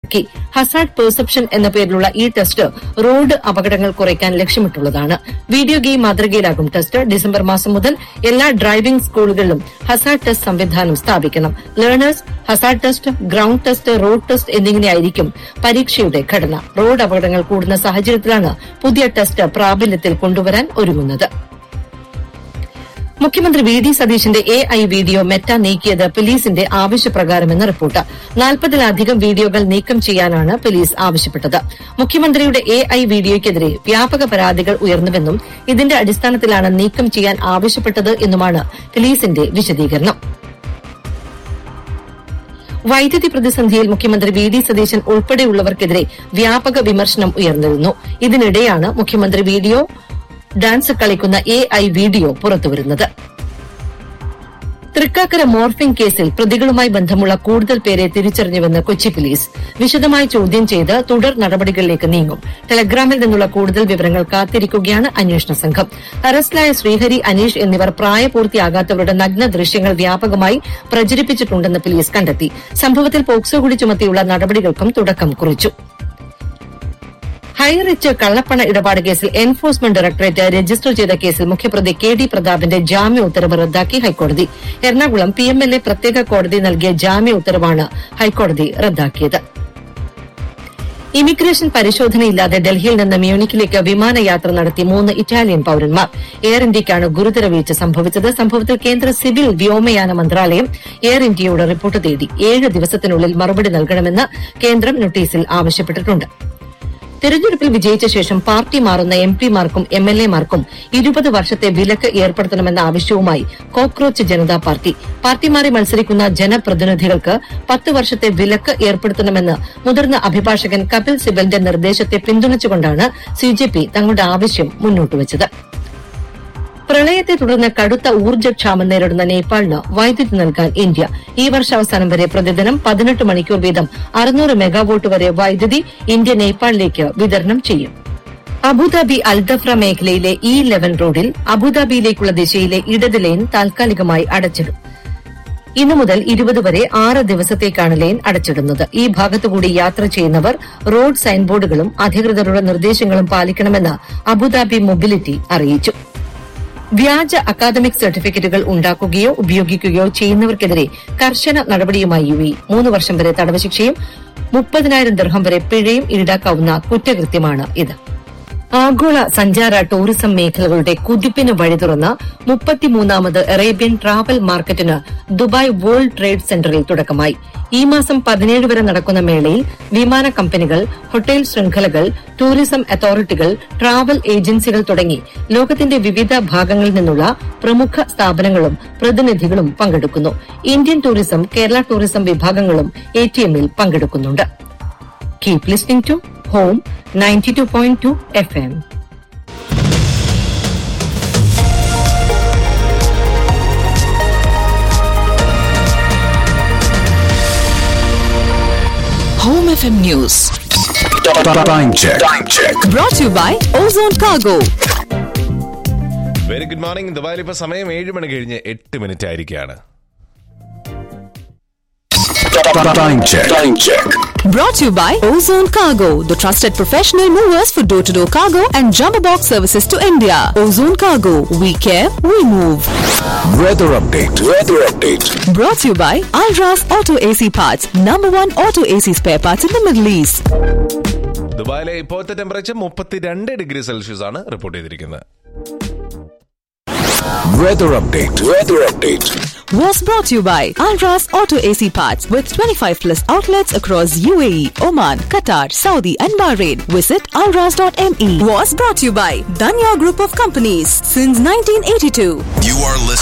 പുറത്തിറക്കി Hazard perception എന്ന പേരിലുള്ള ഈ ടെസ്റ്റ് റോഡ് അപകടങ്ങൾ കുറയ്ക്കാൻ ലക്ഷ്യമിട്ടുള്ളതാണ് വീഡിയോ ഗെയിം മാതൃകയിലാകും ടെസ്റ്റ് ഡിസംബർ മാസം മുതൽ എല്ലാ ഡ്രൈവിംഗ് സ്കൂളുകളിലും ഹസാർഡ് ടെസ്റ്റ് സംവിധാനം സ്ഥാപിക്കണം learners hazard test ground test road test എന്നിങ്ങനെയായിരിക്കും പരീക്ഷയുടെ ഘടന റോഡ് അപകടങ്ങൾ കൂടുന്ന സാഹചര്യത്തിലാണ് പുതിയ ടെസ്റ്റ് പ്രാബല്യത്തിൽ കൊണ്ടുവരാൻ ഒരുങ്ങുന്നത് മുഖ്യമന്ത്രി വി ഡി സതീശന്റെ എ ഐ വീഡിയോ മെറ്റ നീക്കിയത് പോലീസിന്റെ ആവശ്യപ്രകാരമെന്ന് റിപ്പോർട്ട് നാൽപ്പതിലധികം വീഡിയോകൾ നീക്കം ചെയ്യാനാണ് പോലീസ് ആവശ്യപ്പെട്ടത് മുഖ്യമന്ത്രിയുടെ എ ഐ വീഡിയോയ്ക്കെതിരെ വ്യാപക പരാതികൾ ഉയർന്നുവെന്നും ഇതിന്റെ അടിസ്ഥാനത്തിലാണ് നീക്കം ചെയ്യാൻ ആവശ്യപ്പെട്ടത് എന്നുമാണ് പോലീസിന്റെ വിശദീകരണം വൈദ്യുതി പ്രതിസന്ധിയിൽ മുഖ്യമന്ത്രി വി ഡി സതീശൻ ഉൾപ്പെടെയുള്ളവർക്കെതിരെ വ്യാപക വിമർശനം ഉയർന്നിരുന്നു ഇതിനിടെയാണ് മുഖ്യമന്ത്രി വീഡിയോ ഡാൻസ് കളിക്കുന്ന എ ഐ വീഡിയോ പുറത്തുവരുന്നത് തൃക്കാക്കര മോർഫിംഗ് കേസിൽ പ്രതികളുമായി ബന്ധമുള്ള കൂടുതൽ പേരെ തിരിച്ചറിഞ്ഞുവെന്ന് കൊച്ചി പോലീസ് വിശദമായി ചോദ്യം ചെയ്ത് തുടർ നടപടികളിലേക്ക് നീങ്ങും ടെലഗ്രാമിൽ നിന്നുള്ള കൂടുതൽ വിവരങ്ങൾ കാത്തിരിക്കുകയാണ് അന്വേഷണ സംഘം അറസ്റ്റിലായ ശ്രീഹരി അനീഷ് എന്നിവർ പ്രായപൂർത്തിയാകാത്തവരുടെ നഗ്ന ദൃശ്യങ്ങൾ വ്യാപകമായി പ്രചരിപ്പിച്ചിട്ടുണ്ടെന്ന് പോലീസ് കണ്ടെത്തി സംഭവത്തിൽ പോക്സോ കൂടി ചുമത്തിയുള്ള നടപടികൾക്കും തുടക്കം കുറിച്ചു ഹൈറിച്ച് കള്ളപ്പണ ഇടപാട് കേസിൽ എൻഫോഴ്സ്മെന്റ് ഡയറക്ടറേറ്റ് രജിസ്റ്റർ ചെയ്ത കേസിൽ മുഖ്യപ്രതി കെ ഡി പ്രതാപിന്റെ ജാമ്യ ഉത്തരവ് റദ്ദാക്കി ഹൈക്കോടതി Ernakulam P M L A പ്രത്യേക കോടതി നൽകിയ ജാമ്യ ഉത്തരവാണ് ഹൈക്കോടതി റദ്ദാക്കിയത് ഇമിഗ്രേഷൻ പരിശോധനയില്ലാതെ ഡൽഹിയിൽ നിന്ന് മ്യൂണിക്കിലേക്ക് വിമാനയാത്ര നടത്തി മൂന്ന് ഇറ്റാലിയൻ പൌരന്മാർ എയർ ഇന്ത്യയ്ക്കാണ് ഗുരുതര വീഴ്ച സംഭവിച്ചത് സംഭവത്തിൽ കേന്ദ്ര സിവിൽ വ്യോമയാന മന്ത്രാലയം എയർ ഇന്ത്യയോട് റിപ്പോർട്ട് തേടി ഏഴ് ദിവസത്തിനുള്ളിൽ മറുപടി നൽകണമെന്ന് കേന്ദ്രം നോട്ടീസിൽ ആവശ്യപ്പെട്ടിട്ടുണ്ട് തെരഞ്ഞെടുപ്പിൽ വിജയിച്ച ശേഷം പാർട്ടി മാറുന്ന എം പിമാർക്കും എം എൽ എമാർക്കും ഇരുപത് വർഷത്തെ വിലക്ക് ഏർപ്പെടുത്തണമെന്ന ആവശ്യവുമായി കോക്രോച്ച് ജനതാ പാർട്ടി പാർട്ടി മാറി മത്സരിക്കുന്ന ജനപ്രതിനിധികൾക്ക് പത്ത് വർഷത്തെ വിലക്ക് ഏർപ്പെടുത്തണമെന്ന് മുതിർന്ന അഭിഭാഷകൻ കപിൽ സിബലിന്റെ നിർദ്ദേശത്തെ പിന്തുണച്ചുകൊണ്ടാണ് സിജെപി തങ്ങളുടെ ആവശ്യം മുന്നോട്ടുവച്ചത് പ്രളയത്തെ തുടർന്ന് കടുത്ത ഊർജ്ജക്ഷാമം നേരിടുന്ന നേപ്പാളിന് വൈദ്യുതി നൽകാൻ ഇന്ത്യ ഈ വർഷാവസാനം വരെ പ്രതിദിനം പതിനെട്ട് മണിക്കൂർ വീതം അറുന്നൂറ് മെഗാവോട്ട് വരെ വൈദ്യുതി ഇന്ത്യ നേപ്പാളിലേക്ക് വിതരണം ചെയ്യും അബുദാബി അൽദഫ്ര മേഖലയിലെ ഇ ലെവൻ റോഡിൽ അബുദാബിയിലേക്കുള്ള ദിശയിലെ ഇടത് ലൈൻ താൽക്കാലികമായി അടച്ചിടും ഇന്നു മുതൽ ഇരുപത് വരെ ആറ് ദിവസത്തേക്കാണ് ലൈൻ അടച്ചിടുന്നത് ഈ ഭാഗത്തുകൂടി യാത്ര ചെയ്യുന്നവർ റോഡ് സൈൻ ബോർഡുകളും അധികൃതരുടെ നിർദ്ദേശങ്ങളും പാലിക്കണമെന്ന് അബുദാബി മൊബിലിറ്റി അറിയിച്ചു വ്യാജ അക്കാദമിക് സർട്ടിഫിക്കറ്റുകൾ ഉണ്ടാക്കുകയോ ഉപയോഗിക്കുകയോ ചെയ്യുന്നവർക്കെതിരെ കർശന നടപടിയുമായി യു എ മൂന്ന് വർഷം വരെ തടവ് ശിക്ഷയും മുപ്പതിനായിരം ദർഹം വരെ പിഴയും ഈടാക്കാവുന്ന കുറ്റകൃത്യമാണ് ഇത് ആഗോള സഞ്ചാര ടൂറിസം മേഖലകളുടെ കുതിപ്പിന് വഴി തുറന്ന മുപ്പത്തിമൂന്നാമത് അറേബ്യൻ ട്രാവൽ മാർക്കറ്റിന് ദുബായ് വേൾഡ് ട്രേഡ് സെന്ററിൽ തുടക്കമായി ഈ മാസം പതിനേഴ് വരെ നടക്കുന്ന മേളയിൽ വിമാന കമ്പനികൾ ഹോട്ടൽ ശൃംഖലകൾ ടൂറിസം അതോറിറ്റികൾ ട്രാവൽ ഏജൻസികൾ തുടങ്ങി ലോകത്തിന്റെ വിവിധ ഭാഗങ്ങളിൽ നിന്നുള്ള പ്രമുഖ സ്ഥാപനങ്ങളും പ്രതിനിധികളും പങ്കെടുക്കുന്നു ഇന്ത്യൻ ടൂറിസം കേരള ടൂറിസം വിഭാഗങ്ങളും എടിഎമ്മിൽ പങ്കെടുക്കുന്നുണ്ട് keep listening to home ninety two point two F M Home FM News. Time check. Time check. Brought to you by Ozone Cargo. Very good morning ദുബായിൽ ഇപ്പൊ സമയം ഏഴ് മണി കഴിഞ്ഞ് എട്ട് മിനിറ്റ് ആയിരിക്കുകയാണ് Time check. Time check. Brought to you by Ozone Cargo, the trusted professional movers for door to door cargo and jumbo box services to India. Ozone Cargo, we care, we move. Weather update. Weather update. Brought to you by Alras Auto AC Parts, number one auto AC spare parts in the Middle East. ദുബായിലെ ഇപ്പോഴത്തെ temperature മുപ്പത്തിരണ്ട് degree Celsius ആണ് report ചെയ്തിരിക്കുന്നത് Weather update. Weather update. Was brought to you by Alras Auto AC Parts with 25 plus outlets across UAE, Oman, Qatar, Saudi, and Bahrain. Visit alras.me. Was brought to you by Danya Group of Companies since 1982. You are listening.